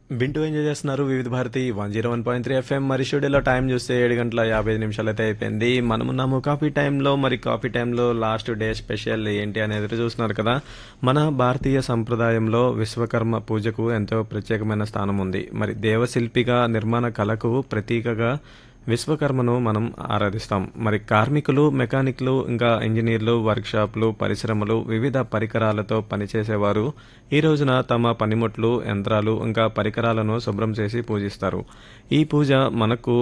వింటూ ఎంజాయ్ చేస్తున్నారు Vividh Bharati one zero one point three FM మరి స్టూడియోలో టైం చూస్తే ఏడు గంటల యాభై ఐదు నిమిషాలు అయితే అయిపోయింది మనమున్నాము కాఫీ టైంలో మరి కాఫీ టైంలో లాస్ట్ డే స్పెషల్ ఏంటి అనేది ఎదురు చూస్తున్నారు కదా మన భారతీయ సంప్రదాయంలో విశ్వకర్మ పూజకు ఎంతో ప్రత్యేకమైన స్థానం ఉంది మరి దేవశిల్పిగా నిర్మాణ కళకు ప్రతీకగా విశ్వకర్మను మనం ఆరాధిస్తాం మరి కార్మికులు మెకానిక్లు ఇంకా ఇంజనీర్లు వర్క్షాప్లు పరిశ్రమలు వివిధ పరికరాలతో పనిచేసేవారు ఈ రోజున తమ పనిముట్లు యంత్రాలు ఇంకా పరికరాలను శుభ్రం చేసి పూజిస్తారు ఈ పూజ మనకు